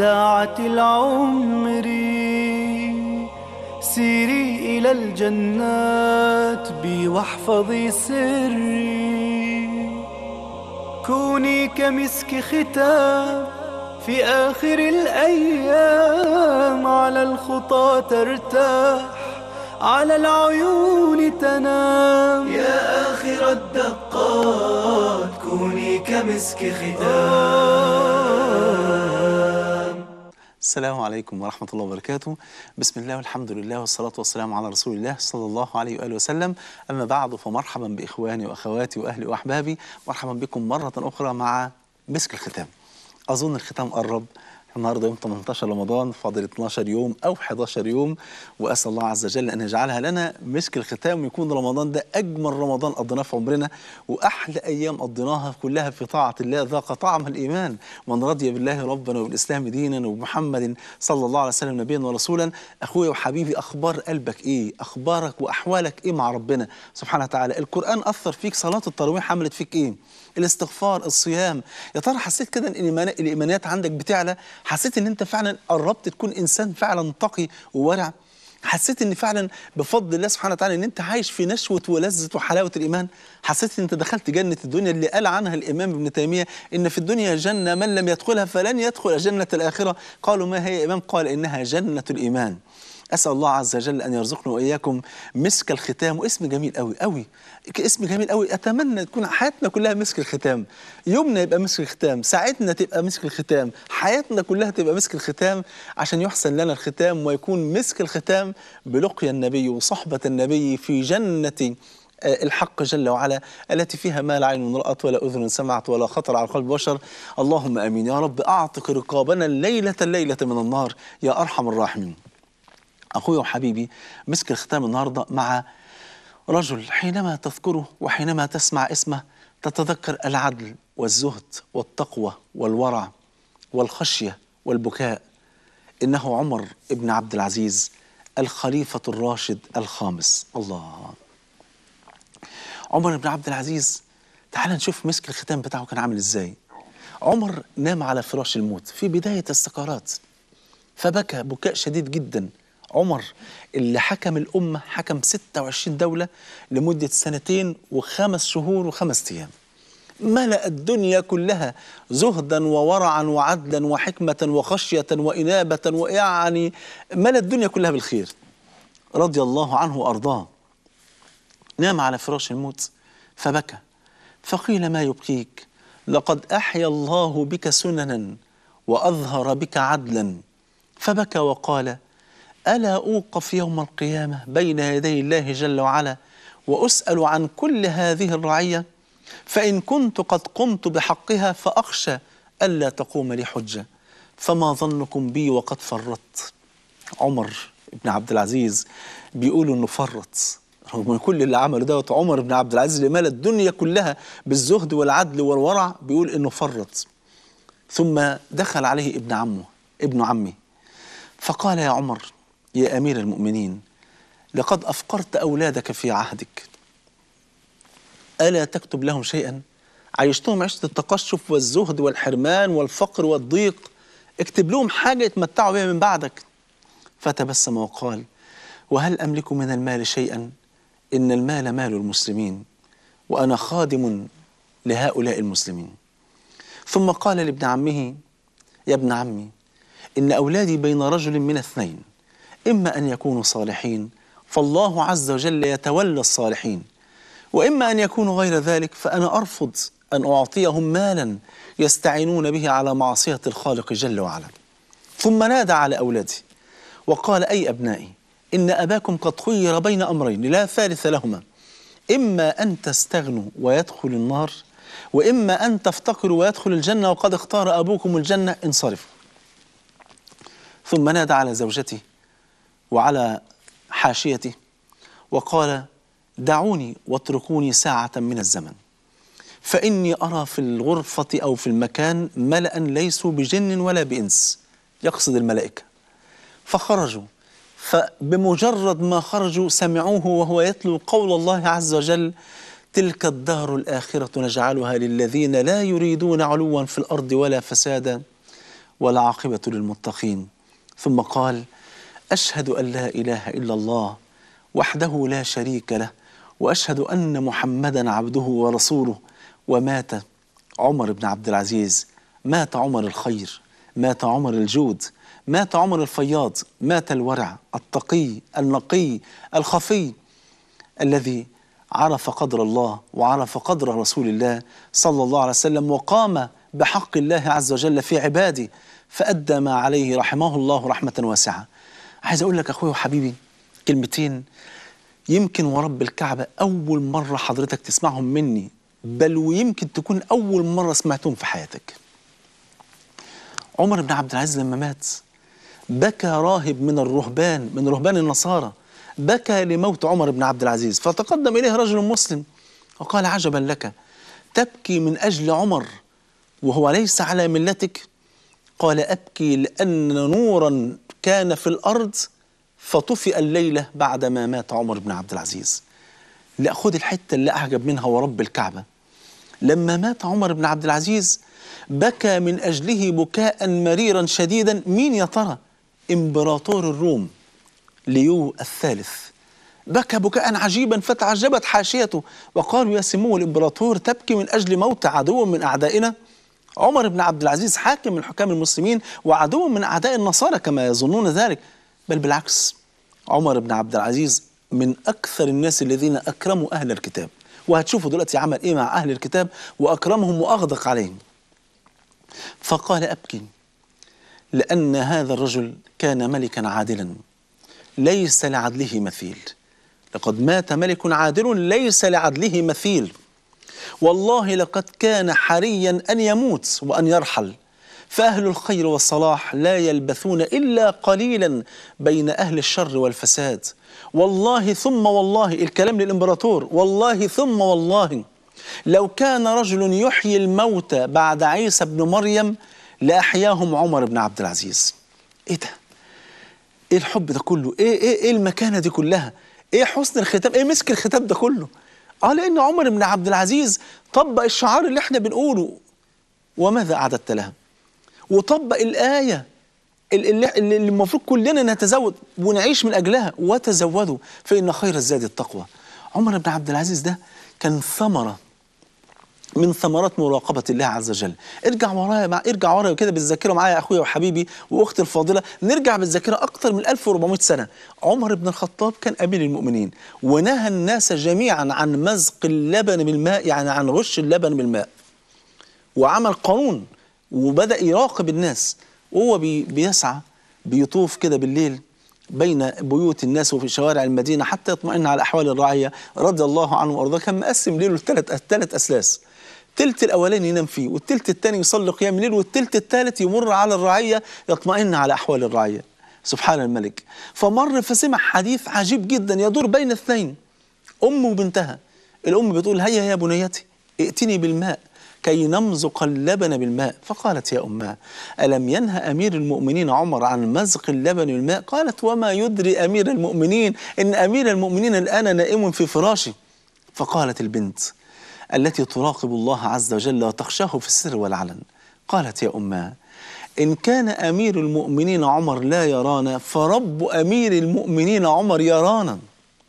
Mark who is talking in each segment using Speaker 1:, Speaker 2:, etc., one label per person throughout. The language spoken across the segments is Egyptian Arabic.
Speaker 1: ساعة العمر سيري إلى الجنات بي واحفظي سري كوني كمسك ختام في آخر الأيام على الخطى ترتاح على العيون تنام يا آخر الدقات كوني كمسك ختام
Speaker 2: السلام عليكم ورحمة الله وبركاته بسم الله والحمد لله والصلاة والسلام على رسول الله صلى الله عليه وآله وسلم أما بعد فمرحبا بإخواني وأخواتي وأهلي وأحبابي مرحبا بكم مرة أخرى مع مسك الختام أظن الختام قرب النهارده يوم 18 رمضان فاضل 12 يوم او 11 يوم واسال الله عز وجل ان يجعلها لنا مسك الختام ويكون رمضان ده اجمل رمضان قضيناه في عمرنا واحلى ايام قضيناها كلها في طاعه الله ذاق طعم الايمان من رضي بالله ربنا وبالاسلام دينا وبمحمد صلى الله عليه وسلم نبيا ورسولا اخويا وحبيبي اخبار قلبك ايه اخبارك واحوالك ايه مع ربنا سبحانه وتعالى القران اثر فيك صلاه التراويح عملت فيك ايه الاستغفار الصيام يا ترى حسيت كده ان الإيمان- الايمانيات عندك بتعلى حسيت ان انت فعلا قربت تكون انسان فعلا تقي وورع حسيت ان فعلا بفضل الله سبحانه وتعالى ان انت عايش في نشوه ولذه وحلاوه الايمان حسيت ان انت دخلت جنه الدنيا اللي قال عنها الامام ابن تيميه ان في الدنيا جنه من لم يدخلها فلن يدخل جنه الاخره قالوا ما هي يا امام قال انها جنه الايمان اسال الله عز وجل ان يرزقنا واياكم مسك الختام واسم جميل قوي قوي اسم جميل قوي اتمنى تكون حياتنا كلها مسك الختام يومنا يبقى مسك الختام ساعتنا تبقى مسك الختام حياتنا كلها تبقى مسك الختام عشان يحسن لنا الختام ويكون مسك الختام بلقيا النبي وصحبه النبي في جنه آه، الحق جل وعلا التي فيها ما لا عين رأت ولا أذن سمعت ولا خطر على قلب بشر اللهم آمين يا رب أعتق رقابنا الليلة الليلة من النار يا أرحم الراحمين أخويا وحبيبي مسك الختام النهاردة مع رجل حينما تذكره وحينما تسمع اسمه تتذكر العدل والزهد والتقوى والورع والخشية والبكاء إنه عمر بن عبد العزيز الخليفة الراشد الخامس الله عمر بن عبد العزيز تعال نشوف مسك الختام بتاعه كان عامل ازاي عمر نام على فراش الموت في بداية السكرات فبكى بكاء شديد جدا عمر اللي حكم الأمة حكم 26 دولة لمدة سنتين وخمس شهور وخمس أيام ملأ الدنيا كلها زهدا وورعا وعدلا وحكمة وخشية وإنابة ويعني ملأ الدنيا كلها بالخير رضي الله عنه وأرضاه نام على فراش الموت فبكى فقيل ما يبكيك لقد أحيا الله بك سننا وأظهر بك عدلا فبكى وقال ألا أوقف يوم القيامة بين يدي الله جل وعلا وأسأل عن كل هذه الرعية فإن كنت قد قمت بحقها فأخشى ألا تقوم لي حجة فما ظنكم بي وقد فرطت عمر بن عبد العزيز بيقولوا انه فرط رغم من كل اللي عمله دوت عمر بن عبد العزيز اللي مال الدنيا كلها بالزهد والعدل والورع بيقول انه فرط ثم دخل عليه ابن عمه ابن عمي فقال يا عمر يا امير المؤمنين لقد افقرت اولادك في عهدك الا تكتب لهم شيئا عيشتهم عيشه التقشف والزهد والحرمان والفقر والضيق اكتب لهم حاجه يتمتعوا بها من بعدك فتبسم وقال وهل املك من المال شيئا ان المال مال المسلمين وانا خادم لهؤلاء المسلمين ثم قال لابن عمه يا ابن عمي ان اولادي بين رجل من اثنين اما ان يكونوا صالحين فالله عز وجل يتولى الصالحين واما ان يكونوا غير ذلك فانا ارفض ان اعطيهم مالا يستعينون به على معصيه الخالق جل وعلا ثم نادى على اولاده وقال اي ابنائي ان اباكم قد خير بين امرين لا ثالث لهما اما ان تستغنوا ويدخل النار واما ان تفتقروا ويدخل الجنه وقد اختار ابوكم الجنه انصرفوا ثم نادى على زوجته وعلى حاشيته وقال دعوني واتركوني ساعة من الزمن فإني أرى في الغرفة أو في المكان ملأ ليسوا بجن ولا بإنس يقصد الملائكة فخرجوا فبمجرد ما خرجوا سمعوه وهو يتلو قول الله عز وجل تلك الدار الآخرة نجعلها للذين لا يريدون علوا في الأرض ولا فسادا والعاقبة للمتقين ثم قال أشهد أن لا إله إلا الله وحده لا شريك له وأشهد أن محمدا عبده ورسوله ومات عمر بن عبد العزيز مات عمر الخير مات عمر الجود مات عمر الفياض مات الورع التقي النقي الخفي الذي عرف قدر الله وعرف قدر رسول الله صلى الله عليه وسلم وقام بحق الله عز وجل في عباده فأدى ما عليه رحمه الله رحمة واسعة عايز أقول لك أخوي وحبيبي كلمتين يمكن ورب الكعبة أول مرة حضرتك تسمعهم مني بل ويمكن تكون أول مرة سمعتهم في حياتك عمر بن عبد العزيز لما مات بكى راهب من الرهبان من رهبان النصارى بكى لموت عمر بن عبد العزيز فتقدم إليه رجل مسلم وقال عجبا لك تبكي من أجل عمر وهو ليس على ملتك قال أبكي لأن نورا كان في الأرض فطفئ الليلة بعدما مات عمر بن عبد العزيز لا خد الحتة اللي أعجب منها ورب الكعبة لما مات عمر بن عبد العزيز بكى من أجله بكاء مريرا شديدا مين يا ترى إمبراطور الروم ليو الثالث بكى بكاء عجيبا فتعجبت حاشيته وقالوا يا سمو الإمبراطور تبكي من أجل موت عدو من أعدائنا عمر بن عبد العزيز حاكم من حكام المسلمين وعدو من أعداء النصارى كما يظنون ذلك بل بالعكس عمر بن عبد العزيز من أكثر الناس الذين أكرموا أهل الكتاب وهتشوفوا دلوقتي عمل إيه مع أهل الكتاب وأكرمهم وأغدق عليهم فقال أبكي لأن هذا الرجل كان ملكا عادلا ليس لعدله مثيل لقد مات ملك عادل ليس لعدله مثيل والله لقد كان حريا أن يموت وأن يرحل فأهل الخير والصلاح لا يلبثون إلا قليلا بين أهل الشر والفساد والله ثم والله الكلام للإمبراطور والله ثم والله لو كان رجل يحيي الموتى بعد عيسى بن مريم لأحياهم عمر بن عبد العزيز إيه ده؟ إيه الحب ده كله؟ إيه إيه إيه المكانة دي كلها؟ إيه حسن الختام؟ إيه مسك الختام ده كله؟ آه لأن عمر بن عبد العزيز طبق الشعار اللي إحنا بنقوله وماذا أعددت لها؟ وطبق الآية اللي اللي المفروض كلنا نتزود ونعيش من أجلها وتزودوا فإن خير الزاد التقوى عمر بن عبد العزيز ده كان ثمرة من ثمرات مراقبة الله عز وجل ارجع ورايا مع ارجع ورايا كده بالذاكرة معايا يا أخويا وحبيبي وأختي الفاضلة نرجع بالذاكرة أكثر من 1400 سنة عمر بن الخطاب كان أمير المؤمنين ونهى الناس جميعا عن مزق اللبن بالماء يعني عن غش اللبن بالماء وعمل قانون وبدأ يراقب الناس وهو بي بيسعى بيطوف كده بالليل بين بيوت الناس وفي شوارع المدينة حتى يطمئن على أحوال الرعية رضي الله عنه وأرضاه كان مقسم ليله لثلاث ثلاث أسلاس التلت الأولاني ينام فيه والتلت الثاني يصلي قيام الليل والتلت الثالث يمر على الرعية يطمئن على أحوال الرعية سبحان الملك فمر فسمع حديث عجيب جدا يدور بين اثنين أم وبنتها الأم بتقول هيا يا بنيتي ائتني بالماء كي نمزق اللبن بالماء فقالت يا أماه ألم ينهى أمير المؤمنين عمر عن مزق اللبن بالماء قالت وما يدري أمير المؤمنين إن أمير المؤمنين الآن نائم في فراشي فقالت البنت التي تراقب الله عز وجل وتخشاه في السر والعلن قالت يا أماه إن كان أمير المؤمنين عمر لا يرانا فرب أمير المؤمنين عمر يرانا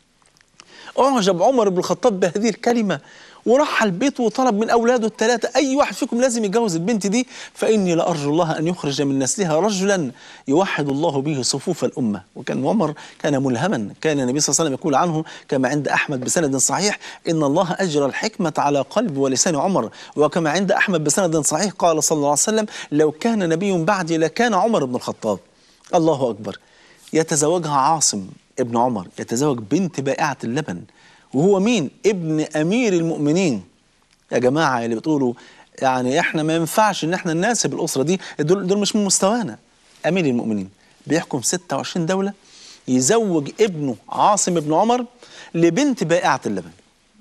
Speaker 2: أعجب عمر بن الخطاب بهذه الكلمة وراح البيت وطلب من اولاده الثلاثه اي واحد فيكم لازم يتجوز البنت دي فاني لارجو الله ان يخرج من نسلها رجلا يوحد الله به صفوف الامه وكان عمر كان ملهما كان النبي صلى الله عليه وسلم يقول عنه كما عند احمد بسند صحيح ان الله اجرى الحكمه على قلب ولسان عمر وكما عند احمد بسند صحيح قال صلى الله عليه وسلم لو كان نبي بعدي لكان عمر بن الخطاب الله اكبر يتزوجها عاصم ابن عمر يتزوج بنت بائعه اللبن وهو مين؟ ابن امير المؤمنين يا جماعه اللي بتقولوا يعني احنا ما ينفعش ان احنا نناسب الاسره دي دول, دول مش من مستوانا امير المؤمنين بيحكم 26 دوله يزوج ابنه عاصم بن عمر لبنت بائعه اللبن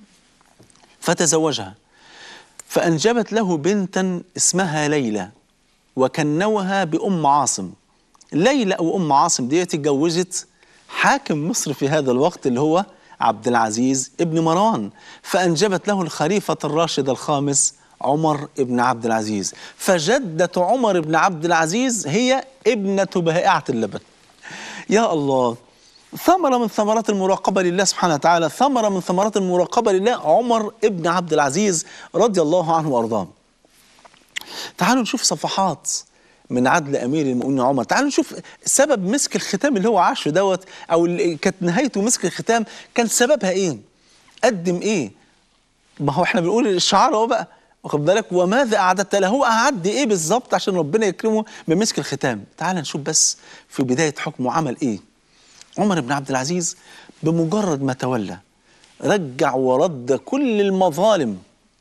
Speaker 2: فتزوجها فانجبت له بنتا اسمها ليلى وكنوها بام عاصم ليلى او ام عاصم ديت اتجوزت حاكم مصر في هذا الوقت اللي هو عبد العزيز ابن مروان فأنجبت له الخليفة الراشد الخامس عمر بن عبد العزيز فجدة عمر بن عبد العزيز هي ابنة بائعة اللبن يا الله ثمرة من ثمرات المراقبة لله سبحانه وتعالى ثمرة من ثمرات المراقبة لله عمر ابن عبد العزيز رضي الله عنه وأرضاه تعالوا نشوف صفحات من عدل امير المؤمنين عمر تعالوا نشوف سبب مسك الختام اللي هو عاشه دوت او اللي كانت نهايته مسك الختام كان سببها ايه قدم ايه ما هو احنا بنقول الشعار اهو بقى واخد بالك وماذا اعددت له هو اعد ايه بالظبط عشان ربنا يكرمه بمسك الختام تعال نشوف بس في بدايه حكمه عمل ايه عمر بن عبد العزيز بمجرد ما تولى رجع ورد كل المظالم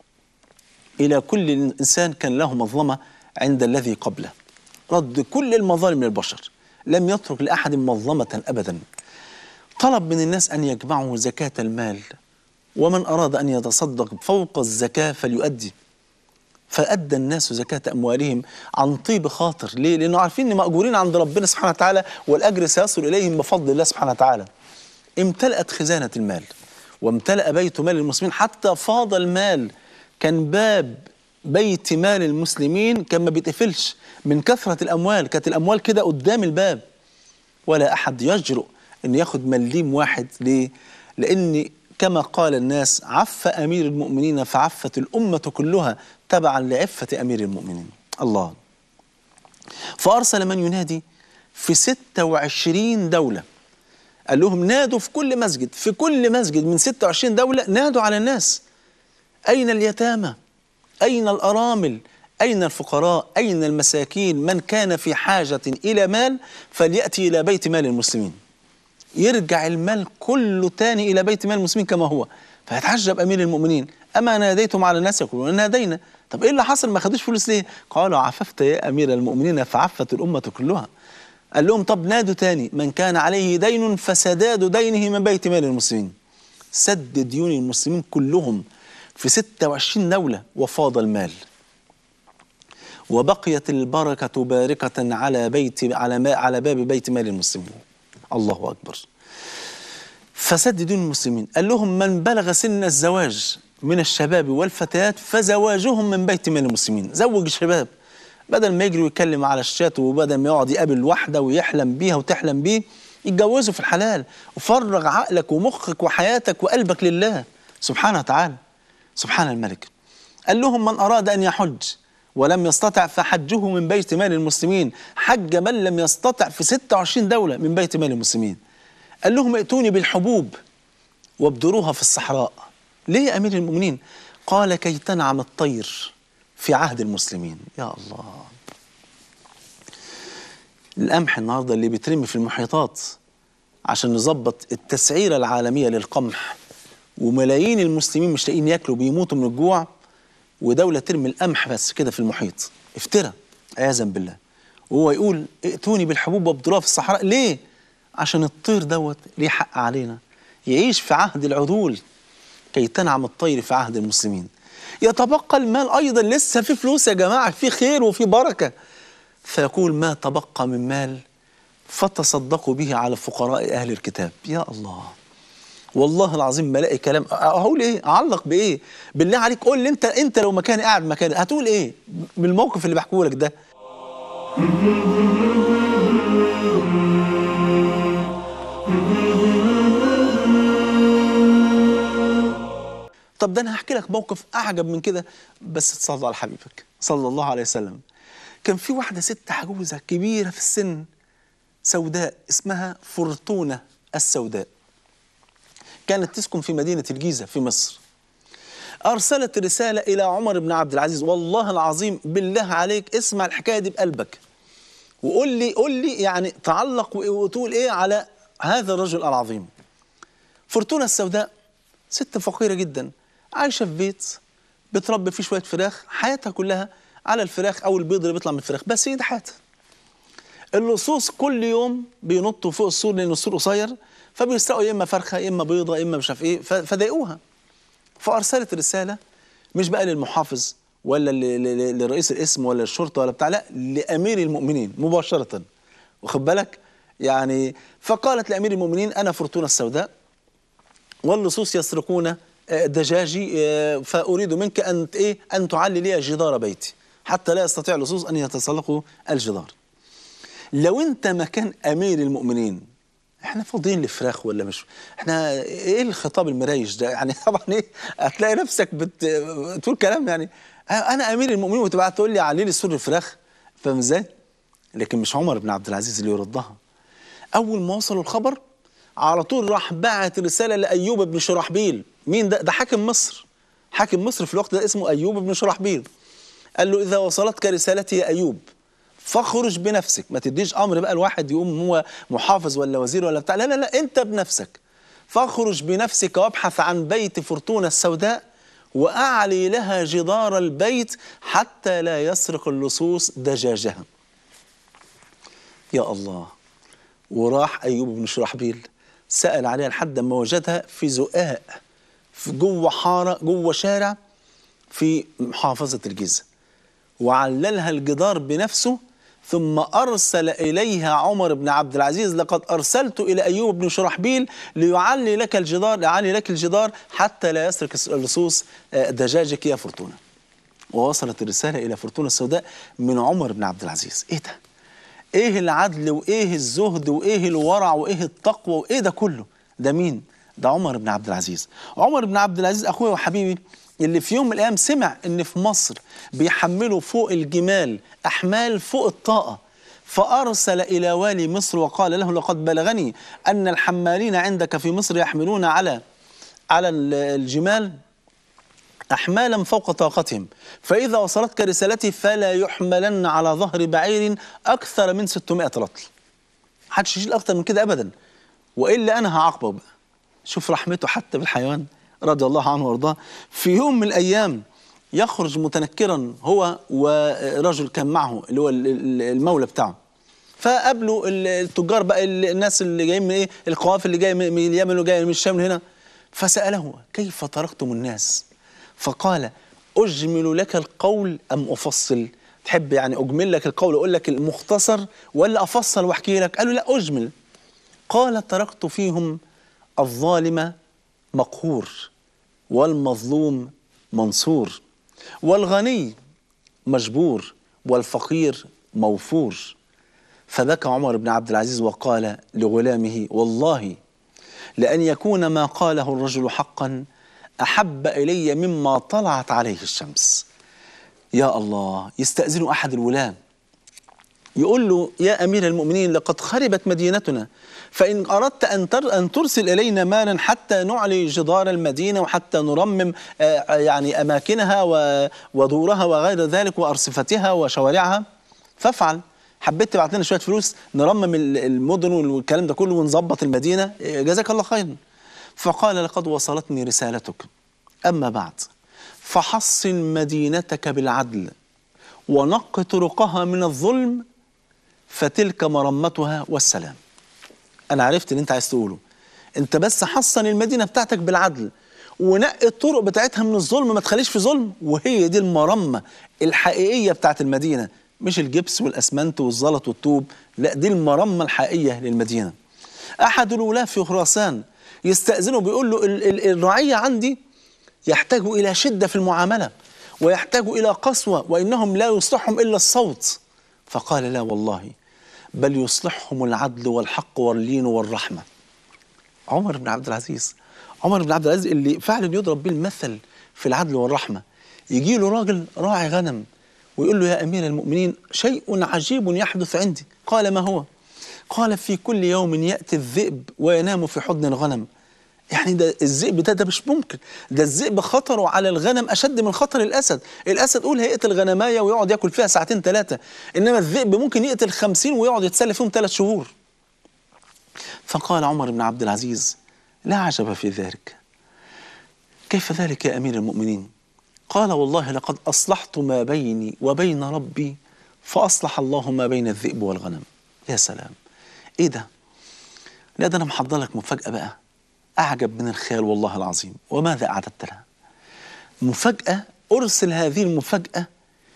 Speaker 2: إلى كل إنسان كان له مظلمة عند الذي قبله رد كل المظالم للبشر لم يترك لأحد مظلمة أبدا طلب من الناس أن يجمعوا زكاة المال ومن أراد أن يتصدق فوق الزكاة فليؤدي فأدى الناس زكاة أموالهم عن طيب خاطر ليه؟ لأنه عارفين أن مأجورين عند ربنا سبحانه وتعالى والأجر سيصل إليهم بفضل الله سبحانه وتعالى امتلأت خزانة المال وامتلأ بيت مال المسلمين حتى فاض المال كان باب بيت مال المسلمين كان ما بيتقفلش من كثرة الأموال كانت الأموال كده قدام الباب ولا أحد يجرؤ أن ياخد مليم واحد ليه؟ لأن كما قال الناس عف أمير المؤمنين فعفت الأمة كلها تبعا لعفة أمير المؤمنين الله فأرسل من ينادي في 26 دولة قال لهم نادوا في كل مسجد في كل مسجد من 26 دولة نادوا على الناس أين اليتامى أين الأرامل أين الفقراء أين المساكين من كان في حاجة إلى مال فليأتي إلى بيت مال المسلمين يرجع المال كله تاني إلى بيت مال المسلمين كما هو فيتعجب أمير المؤمنين أما ناديتم على الناس يقولون نادينا طب إيه اللي حصل ما خدوش فلوس ليه قالوا عففت يا أمير المؤمنين فعفت الأمة كلها قال لهم طب نادوا تاني من كان عليه دين فسداد دينه من بيت مال المسلمين سد ديون المسلمين كلهم في 26 دولة وفاض المال وبقيت البركة باركة على بيت على ما على باب بيت مال المسلمين الله أكبر فسد دين المسلمين قال لهم من بلغ سن الزواج من الشباب والفتيات فزواجهم من بيت مال المسلمين زوج الشباب بدل ما يجري ويتكلم على الشات وبدل ما يقعد يقابل واحدة ويحلم بيها وتحلم بيه يتجوزوا في الحلال وفرغ عقلك ومخك وحياتك وقلبك لله سبحانه وتعالى سبحان الملك قال لهم من أراد أن يحج ولم يستطع فحجه من بيت مال المسلمين حج من لم يستطع في 26 دولة من بيت مال المسلمين قال لهم ائتوني بالحبوب وابدروها في الصحراء ليه يا أمير المؤمنين قال كي تنعم الطير في عهد المسلمين يا الله القمح النهارده اللي بيترمي في المحيطات عشان نظبط التسعيرة العالمية للقمح وملايين المسلمين مش لاقيين ياكلوا بيموتوا من الجوع ودولة ترمي القمح بس كده في المحيط افترى عياذا بالله وهو يقول ائتوني بالحبوب وابدروها في الصحراء ليه؟ عشان الطير دوت ليه حق علينا يعيش في عهد العدول كي تنعم الطير في عهد المسلمين يتبقى المال أيضا لسه في فلوس يا جماعة في خير وفي بركة فيقول ما تبقى من مال فتصدقوا به على فقراء أهل الكتاب يا الله والله العظيم ما الاقي كلام اقول ايه اعلق بايه بالله عليك قول لي انت انت لو مكاني قاعد مكاني هتقول ايه بالموقف اللي بحكيه لك ده طب ده انا هحكي لك موقف اعجب من كده بس تصلي على حبيبك صلى الله عليه وسلم كان في واحده ست عجوزه كبيره في السن سوداء اسمها فرتونه السوداء كانت تسكن في مدينة الجيزة في مصر أرسلت رسالة إلى عمر بن عبد العزيز والله العظيم بالله عليك اسمع الحكاية دي بقلبك وقول لي قول لي يعني تعلق وتقول إيه على هذا الرجل العظيم فرتونة السوداء ست فقيرة جدا عايشة في بيت بتربي فيه شوية فراخ حياتها كلها على الفراخ أو البيض اللي بيطلع من الفراخ بس هي دي حياتها اللصوص كل يوم بينطوا فوق السور لأن السور قصير فبيسرقوا يا اما فرخه يا اما بيضه يا اما مش عارف ايه فضايقوها فارسلت رساله مش بقى للمحافظ ولا لرئيس الاسم ولا الشرطه ولا بتاع لا لامير المؤمنين مباشره واخد بالك يعني فقالت لامير المؤمنين انا فرتونه السوداء واللصوص يسرقون آه، دجاجي آه، فاريد منك ان ايه ان تعلي لي جدار بيتي حتى لا يستطيع اللصوص ان يتسلقوا الجدار لو انت مكان امير المؤمنين احنا فاضيين لفراخ ولا مش احنا ايه الخطاب المريش ده يعني طبعا ايه هتلاقي نفسك بت... بتقول كلام يعني انا امير المؤمنين وتبقى تقول لي علي لي سور الفراخ فاهم ازاي لكن مش عمر بن عبد العزيز اللي يردها اول ما وصلوا الخبر على طول راح بعت رساله لايوب بن شرحبيل مين ده ده حاكم مصر حاكم مصر في الوقت ده اسمه ايوب بن شرحبيل قال له اذا وصلتك رسالتي يا ايوب فاخرج بنفسك ما تديش امر بقى الواحد يقوم هو محافظ ولا وزير ولا بتاع لا لا لا انت بنفسك فاخرج بنفسك وابحث عن بيت فرتونة السوداء واعلي لها جدار البيت حتى لا يسرق اللصوص دجاجها يا الله وراح ايوب بن شرحبيل سال عليها لحد ما وجدها في زقاق في جوه حاره جوه شارع في محافظه الجيزه وعللها الجدار بنفسه ثم أرسل إليها عمر بن عبد العزيز لقد أرسلت إلى أيوب بن شرحبيل ليعلي لك الجدار ليعلي لك الجدار حتى لا يسرق اللصوص آه، دجاجك يا فرتونة ووصلت الرسالة إلى فرتونة السوداء من عمر بن عبد العزيز إيه ده؟ إيه العدل وإيه الزهد وإيه الورع وإيه التقوى وإيه ده كله؟ ده مين؟ ده عمر بن عبد العزيز عمر بن عبد العزيز أخويا وحبيبي اللي في يوم من الايام سمع ان في مصر بيحملوا فوق الجمال احمال فوق الطاقه فارسل الى والي مصر وقال له لقد بلغني ان الحمالين عندك في مصر يحملون على على ال- الجمال احمالا فوق طاقتهم فاذا وصلتك رسالتي فلا يحملن على ظهر بعير اكثر من 600 رطل محدش يشيل اكتر من كده ابدا والا انا هعاقبه بقى شوف رحمته حتى بالحيوان رضي الله عنه وارضاه في يوم من الايام يخرج متنكرا هو ورجل كان معه اللي هو ال- ال- المولى بتاعه فقابلوا ال- التجار بقى ال- الناس اللي جايين من ايه القوافل اللي جايه من من اليمن وجايه من الشام هنا فساله كيف تركتم الناس فقال اجمل لك القول ام افصل تحب يعني اجمل لك القول اقول لك المختصر ولا افصل واحكي لك قالوا لا اجمل قال تركت فيهم الظالم مقهور والمظلوم منصور والغني مجبور والفقير موفور فبكى عمر بن عبد العزيز وقال لغلامه والله لأن يكون ما قاله الرجل حقا أحب إلي مما طلعت عليه الشمس يا الله يستأذن أحد الولاة يقول له يا أمير المؤمنين لقد خربت مدينتنا فإن أردت أن تر أن ترسل إلينا مالا حتى نعلي جدار المدينة وحتى نرمم آه، يعني أماكنها و- ودورها وغير ذلك وأرصفتها وشوارعها فافعل حبيت تبعت لنا شوية فلوس نرمم ال- المدن والكلام ده كله ونظبط المدينة آه، جزاك الله خيرا فقال لقد وصلتني رسالتك أما بعد فحصن مدينتك بالعدل ونق طرقها من الظلم فتلك مرمتها والسلام انا عرفت اللي انت عايز تقوله انت بس حصن المدينه بتاعتك بالعدل ونقي الطرق بتاعتها من الظلم ما تخليش في ظلم وهي دي المرمه الحقيقيه بتاعت المدينه مش الجبس والاسمنت والزلط والطوب لا دي المرمه الحقيقيه للمدينه احد الولاه في خراسان يستاذنه بيقول له ال- ال- الرعيه عندي يحتاج الى شده في المعامله ويحتاج الى قسوه وانهم لا يصلحهم الا الصوت فقال لا والله بل يصلحهم العدل والحق واللين والرحمه عمر بن عبد العزيز عمر بن عبد العزيز اللي فعلا يضرب به المثل في العدل والرحمه يجي له راجل راعي غنم ويقول له يا امير المؤمنين شيء عجيب يحدث عندي قال ما هو قال في كل يوم ياتي الذئب وينام في حضن الغنم يعني ده الذئب ده ده مش ممكن ده الذئب خطره على الغنم اشد من خطر الاسد الاسد قول هيقتل غنمايه ويقعد ياكل فيها ساعتين ثلاثه انما الذئب ممكن يقتل خمسين ويقعد يتسلى فيهم ثلاث شهور فقال عمر بن عبد العزيز لا عجب في ذلك كيف ذلك يا امير المؤمنين قال والله لقد اصلحت ما بيني وبين ربي فاصلح الله ما بين الذئب والغنم يا سلام ايه ده لا ده انا محضر لك مفاجاه بقى اعجب من الخيال والله العظيم وماذا اعددت لها مفاجاه ارسل هذه المفاجاه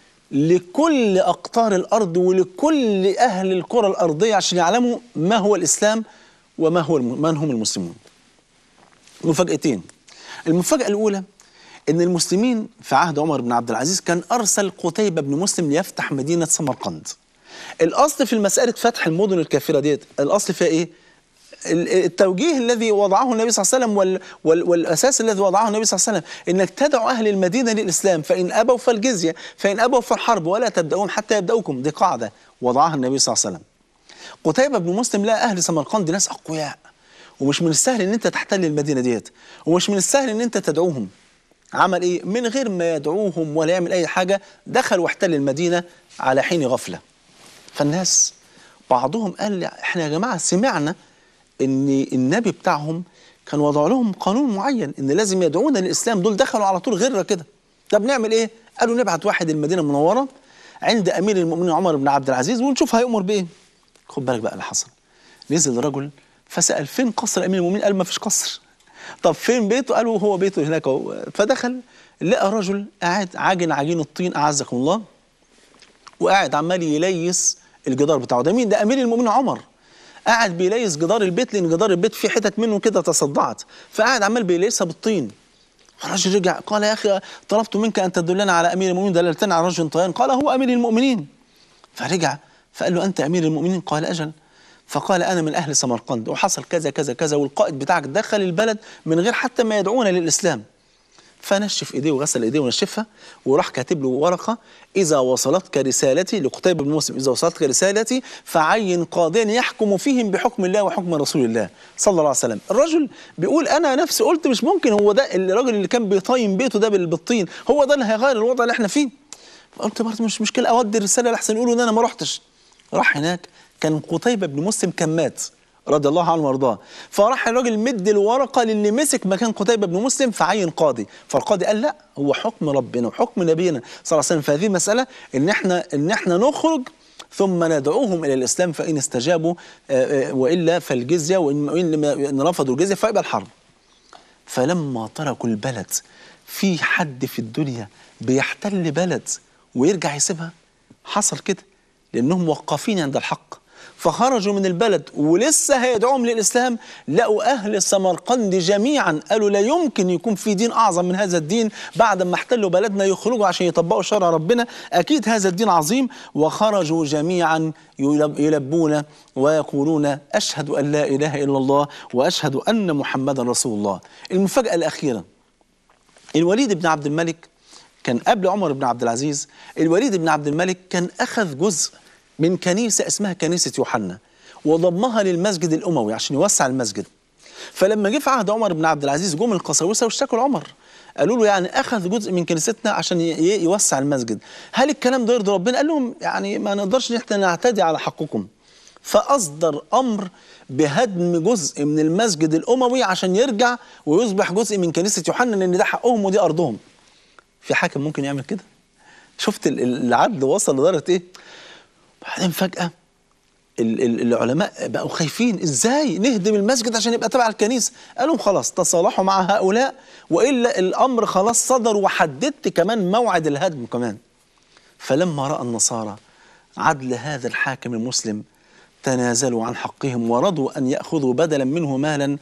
Speaker 2: لكل اقطار الارض ولكل اهل الكره الارضيه عشان يعلموا ما هو الاسلام وما هو الم... من هم المسلمون مفاجاتين المفاجاه الاولى ان المسلمين في عهد عمر بن عبد العزيز كان ارسل قتيبه بن مسلم ليفتح مدينه سمرقند الاصل في المساله فتح المدن الكافره ديت الاصل فيها ايه ال- التوجيه الذي وضعه النبي صلى الله عليه وسلم وال وال والاساس الذي وضعه النبي صلى الله عليه وسلم انك تدعو اهل المدينه للاسلام فان ابوا فالجزيه فان ابوا فالحرب ولا تبداون حتى يبداوكم دي قاعده وضعها النبي صلى الله عليه وسلم قتيبة بن مسلم لقى أهل سمرقند ناس أقوياء ومش من السهل إن أنت تحتل المدينة ديت ومش من السهل إن أنت تدعوهم عمل إيه؟ من غير ما يدعوهم ولا يعمل أي حاجة دخل واحتل المدينة على حين غفلة فالناس بعضهم قال إحنا يا جماعة سمعنا إن النبي بتاعهم كان وضع لهم قانون معين إن لازم يدعونا للإسلام دول دخلوا على طول غير كده طب نعمل إيه؟ قالوا نبعت واحد المدينة المنورة عند أمير المؤمنين عمر بن عبد العزيز ونشوف هيأمر بإيه خد بالك بقى اللي حصل نزل رجل فسأل فين قصر أمير المؤمنين قال ما فيش قصر طب فين بيته قالوا هو بيته هناك اهو فدخل لقى رجل قاعد عاجن عجين الطين أعزكم الله وقاعد عمال يليس الجدار بتاعه ده مين ده أمير المؤمنين عمر قاعد بيليس جدار البيت لأن جدار البيت فيه حتت منه كده تصدعت فقاعد عمال بيليسها بالطين الرجل رجع قال يا أخي طلبت منك أن تدلنا على أمير المؤمنين دللتنا على رجل طيان قال هو أمير المؤمنين فرجع فقال له أنت أمير المؤمنين قال أجل فقال أنا من أهل سمرقند وحصل كذا كذا كذا والقائد بتاعك دخل البلد من غير حتى ما يدعونا للإسلام فنشف ايديه وغسل ايديه ونشفها وراح كاتب له ورقه اذا وصلتك رسالتي لقتيبة بن مسلم اذا وصلتك رسالتي فعين قاضيا يحكم فيهم بحكم الله وحكم رسول الله صلى الله عليه وسلم الرجل بيقول انا نفسي قلت مش ممكن هو ده الراجل اللي كان بيطين بيته ده بال- بالطين هو ده اللي هيغير الوضع اللي احنا فيه فقلت برضه مش مشكله اودي الرساله لحسن يقولوا ان انا ما رحتش راح هناك كان قتيبة بن مسلم كان مات رضي الله عنه وارضاه فراح الراجل مد الورقه للي مسك مكان قتيبة بن مسلم فعين قاضي فالقاضي قال لا هو حكم ربنا وحكم نبينا صلى الله عليه وسلم فهذه مساله ان احنا ان احنا نخرج ثم ندعوهم الى الاسلام فان استجابوا آه، آه، والا فالجزيه وان وإن لم- إن رفضوا الجزيه فيبقى الحرب فلما تركوا البلد في حد في الدنيا بيحتل بلد ويرجع يسيبها حصل كده لانهم موقفين عند الحق فخرجوا من البلد ولسه هيدعوهم للاسلام لقوا اهل سمرقند جميعا قالوا لا يمكن يكون في دين اعظم من هذا الدين بعد ما احتلوا بلدنا يخرجوا عشان يطبقوا شرع ربنا اكيد هذا الدين عظيم وخرجوا جميعا يلب- يلبون ويقولون اشهد ان لا اله الا الله واشهد ان محمدا رسول الله المفاجاه الاخيره الوليد بن عبد الملك كان قبل عمر بن عبد العزيز الوليد بن عبد الملك كان أخذ جزء من كنيسة اسمها كنيسة يوحنا وضمها للمسجد الأموي عشان يوسع المسجد فلما جه في عهد عمر بن عبد العزيز جم القساوسة واشتكوا لعمر قالوا له يعني أخذ جزء من كنيستنا عشان ي- ي- يوسع المسجد هل الكلام ده يرضي ربنا قال لهم يعني ما نقدرش ان احنا نعتدي على حقكم فأصدر أمر بهدم جزء من المسجد الأموي عشان يرجع ويصبح جزء من كنيسة يوحنا لأن ده حقهم ودي أرضهم في حاكم ممكن يعمل كده شفت ال- ال- العدل وصل لدرجة إيه بعدين فجأة ال- ال- العلماء بقوا خايفين ازاي نهدم المسجد عشان يبقى تبع الكنيسه قالوا خلاص تصالحوا مع هؤلاء والا الامر خلاص صدر وحددت كمان موعد الهدم كمان فلما راى النصارى عدل هذا الحاكم المسلم تنازلوا عن حقهم ورضوا ان ياخذوا بدلا منه مالا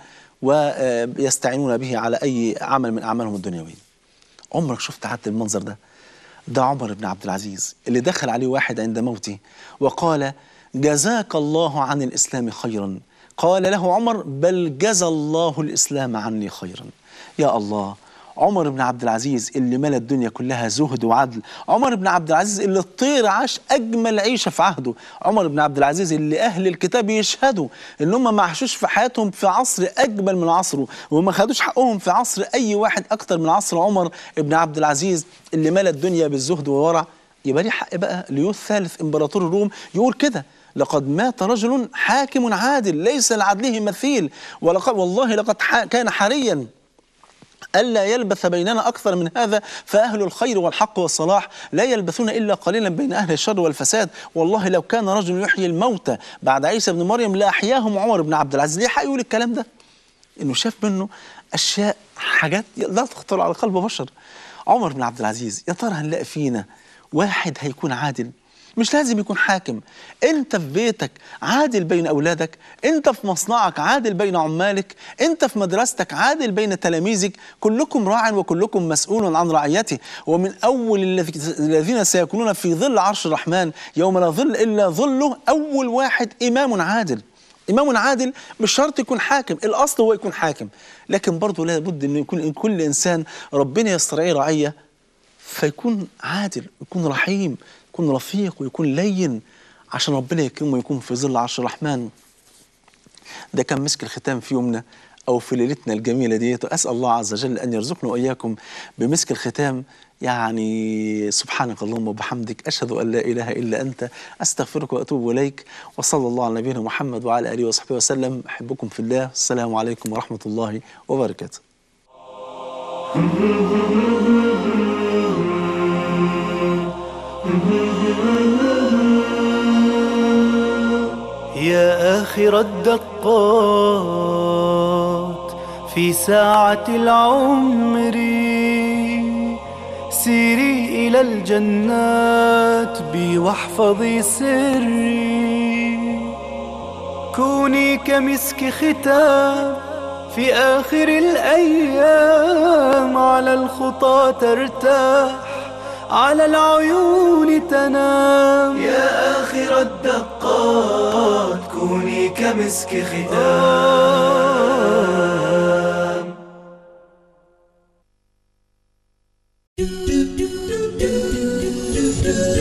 Speaker 2: ويستعينون به على اي عمل من اعمالهم الدنيويه عمرك شفت عدل المنظر ده ده عمر بن عبد العزيز اللي دخل عليه واحد عند موته وقال جزاك الله عن الإسلام خيرا قال له عمر بل جزى الله الإسلام عني خيرا يا الله عمر بن عبد العزيز اللي ملا الدنيا كلها زهد وعدل عمر بن عبد العزيز اللي الطير عاش أجمل عيشة في عهده عمر بن عبد العزيز اللي أهل الكتاب يشهدوا إن هم ما عاشوش في حياتهم في عصر أجمل من عصره وما خدوش حقهم في عصر أي واحد أكتر من عصر عمر بن عبد العزيز اللي ملا الدنيا بالزهد والورع يبقى ليه حق بقى ليو الثالث إمبراطور الروم يقول كده لقد مات رجل حاكم عادل ليس لعدله مثيل ولقد والله لقد ح- كان حريا ألا يلبث بيننا أكثر من هذا فأهل الخير والحق والصلاح لا يلبثون إلا قليلا بين أهل الشر والفساد والله لو كان رجل يحيي الموتى بعد عيسى بن مريم لأحياهم عمر بن عبد العزيز ليه حق يقول الكلام ده إنه شاف منه أشياء حاجات لا تخطر على قلب بشر عمر بن عبد العزيز يا ترى هنلاقي فينا واحد هيكون عادل مش لازم يكون حاكم انت في بيتك عادل بين اولادك انت في مصنعك عادل بين عمالك انت في مدرستك عادل بين تلاميذك كلكم راع وكلكم مسؤول عن رعيته ومن اول الذي- الذين سيكونون في ظل عرش الرحمن يوم لا ظل الا ظله اول واحد امام عادل إمام عادل مش شرط يكون حاكم الأصل هو يكون حاكم لكن برضه لابد أن يكون إن كل إنسان ربنا يسترعيه رعية فيكون عادل يكون رحيم يكون رفيق ويكون لين عشان ربنا يكرمه ويكون في ظل عرش الرحمن ده كان مسك الختام في يومنا أو في ليلتنا الجميلة ديت أسأل الله عز وجل أن يرزقنا وإياكم بمسك الختام يعني سبحانك اللهم وبحمدك أشهد أن لا إله إلا أنت أستغفرك وأتوب إليك وصلى الله على نبينا محمد وعلى آله وصحبه وسلم أحبكم في الله السلام عليكم ورحمة الله وبركاته
Speaker 1: يا آخر الدقات في ساعة العمر سيري إلى الجنات بي واحفظي سري كوني كمسك ختام في آخر الأيام على الخطى ترتاح على العيون تنام يا آخر الدقات كوني كمسك ختام
Speaker 3: do do do do do do do